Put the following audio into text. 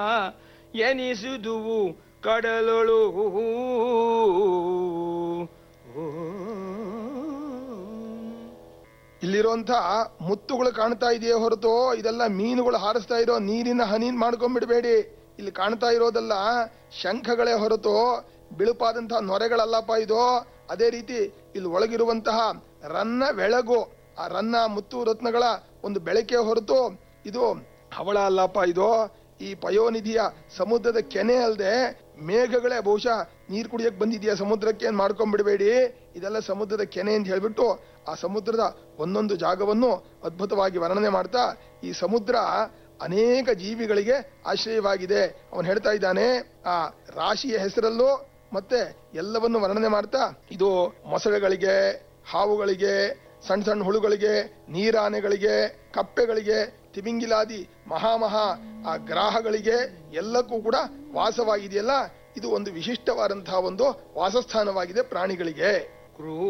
ಎನಿಸುದುವು ಕಡಲೊಳು ಇಲ್ಲಿರುವಂತ ಮುತ್ತುಗಳು ಕಾಣ್ತಾ ಇದೆಯೇ ಹೊರತು ಇದೆಲ್ಲ ಮೀನುಗಳು ಹಾರಿಸ್ತಾ ಇರೋ ನೀರಿನ ಹನಿ ಮಾಡ್ಕೊಂಡ್ಬಿಡ್ಬೇಡಿ ಇಲ್ಲಿ ಕಾಣ್ತಾ ಇರೋದೆಲ್ಲ ಶಂಖಗಳೇ ಹೊರತು ಬಿಳುಪಾದಂತಹ ನೊರೆಗಳಲ್ಲಪ್ಪ ಇದು ಅದೇ ರೀತಿ ಇಲ್ಲಿ ಒಳಗಿರುವಂತಹ ರನ್ನ ಬೆಳಗು ಆ ರನ್ನ ಮುತ್ತು ರತ್ನಗಳ ಒಂದು ಬೆಳಕೆ ಹೊರತು ಇದು ಹವಳ ಅಲ್ಲಪ್ಪ ಇದು ಈ ಪಯೋನಿಧಿಯ ಸಮುದ್ರದ ಕೆನೆ ಅಲ್ಲದೆ ಮೇಘಗಳೇ ಬಹುಶಃ ನೀರ್ ಕುಡಿಯಕ್ ಬಂದಿದೆಯಾ ಸಮುದ್ರಕ್ಕೆ ಅಂತ ಮಾಡ್ಕೊಂಡ್ಬಿಡ್ಬೇಡಿ ಇದೆಲ್ಲ ಸಮುದ್ರದ ಕೆನೆ ಅಂತ ಹೇಳ್ಬಿಟ್ಟು ಆ ಸಮುದ್ರದ ಒಂದೊಂದು ಜಾಗವನ್ನು ಅದ್ಭುತವಾಗಿ ವರ್ಣನೆ ಮಾಡ್ತಾ ಈ ಸಮುದ್ರ ಅನೇಕ ಜೀವಿಗಳಿಗೆ ಆಶ್ರಯವಾಗಿದೆ ಅವನು ಹೇಳ್ತಾ ಇದ್ದಾನೆ ಆ ರಾಶಿಯ ಹೆಸರಲ್ಲೂ ಮತ್ತೆ ಎಲ್ಲವನ್ನು ವರ್ಣನೆ ಮಾಡ್ತಾ ಇದು ಮೊಸಳೆಗಳಿಗೆ ಹಾವುಗಳಿಗೆ ಸಣ್ಣ ಸಣ್ಣ ಹುಳುಗಳಿಗೆ ನೀರಾನೆಗಳಿಗೆ ಕಪ್ಪೆಗಳಿಗೆ ತಿಮಿಂಗಿಲಾದಿ ಮಹಾಮಹಾ ಆ ಗ್ರಾಹಗಳಿಗೆ ಎಲ್ಲಕ್ಕೂ ಕೂಡ ವಾಸವಾಗಿದೆಯಲ್ಲ ಇದು ಒಂದು ವಿಶಿಷ್ಟವಾದಂತಹ ಒಂದು ವಾಸಸ್ಥಾನವಾಗಿದೆ ಪ್ರಾಣಿಗಳಿಗೆ ಕ್ರೂ